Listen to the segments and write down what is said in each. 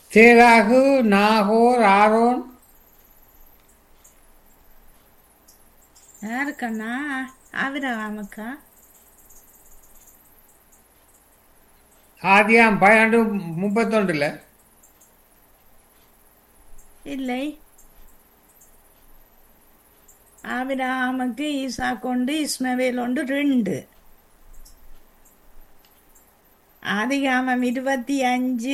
தேராகு Nagore Aaron யாருக்கண்ணா ஆவிரகாமக்கா ஆதியாம் பன்னெண்டு முப்பத்தொண்டுல இல்லை ஆபிரகாமுக்கு ஈசா கொண்டு இஸ்மவேல் ஒன்று ரெண்டு ஆதிகாமம் இருபத்தி அஞ்சு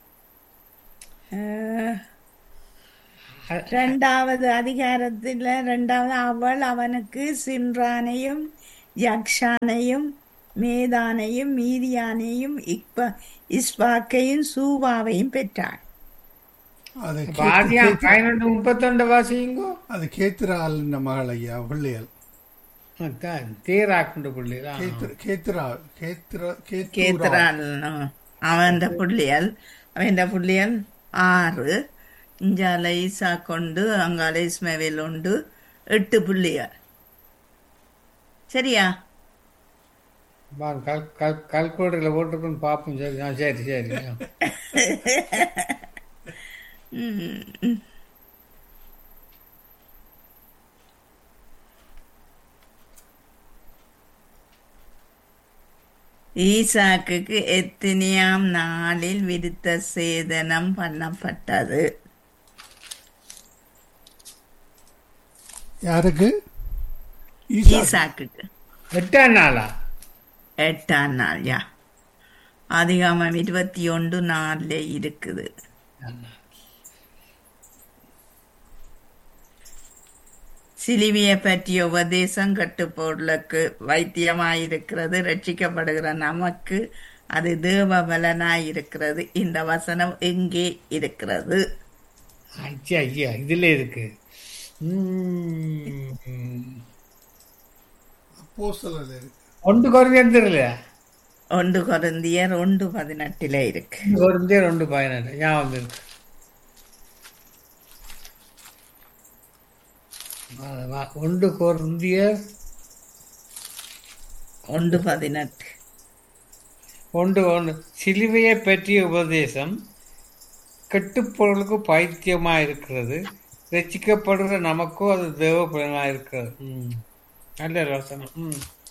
அஹ், ரெண்டாவது அதிகாரத்தில் ரெண்டாவது அவள் அவனுக்கு சிம்ரானையும் யக்ஷானையும் மேதானையும் மீதியானையும் இக்ப இஸ்பாக்கையும் சூவாவையும் பெற்றாள் அது அப்ப கேத்து- ஆதியாம் கேத்து- பன்னெண்டு முப்பத்தொண்டு வாசிங்கோ அது கேத்திரால் மகள் ஐயா பிள்ளைகள் அதான் தேராக்குண்டு பிள்ளைகளா கேத்திர- கேத்திரா கேத்திர கேத்திரா கேத்திரால் அவன் புள்ளியல் அவன் புள்ளியல் ஆறு இஞ்சால ஈசா கொண்டு அங்கால இஸ்மவேல் உண்டு எட்டு புள்ளியல் சரியா கல் கல் கல்குலேட்டரில் போட்டிருக்குன்னு பார்ப்போம் சரி ஆ சரி சரி ஆ. ம். ஈசாக்குக்கு எத்தனையாம் நாளில் விருத்த சேதனம் பண்ணப்பட்டது யாருக்கு ஈசா ஈசாக்குக்கு எட்டாம் நாளா எட்டாம் நாள் யா அதிகாமம் இருபத்தி ஒன்று நாள்ல இருக்குது சிலுவையை பற்றிய உபதேசம் கட்டுப்பொருளுக்கு வைத்தியமாயிருக்கிறது ரட்சிக்கப்படுகிற நமக்கு அது தேவ பலனாயிருக்கிறது இந்த வசனம் எங்கே இருக்கிறது ஐயா ஐயா இதுல இருக்கு ம். அப்போஸ்தலர்ல இருக்கு ஒன்று குறைஞ்சு தெரியல ஒன்று கொருந்தியர் ஒன்று பதினெட்டுல இருக்கு குறைஞ்சே ரெண்டு பதினெட்டு ஞாபகம் இருக்கு வா, வா. ஒன்று குறைந்தியர் ஒன்று பதினெட்டு ஒன்று ஒன்று சிலுவையை பற்றிய உபதேசம் கெட்டுப்பொருளுக்கு பைத்தியமாக இருக்கிறது ரசிக்கப்படுகிற நமக்கும் அது தேவ இருக்கிறது ம் நல்ல யோசனை ம்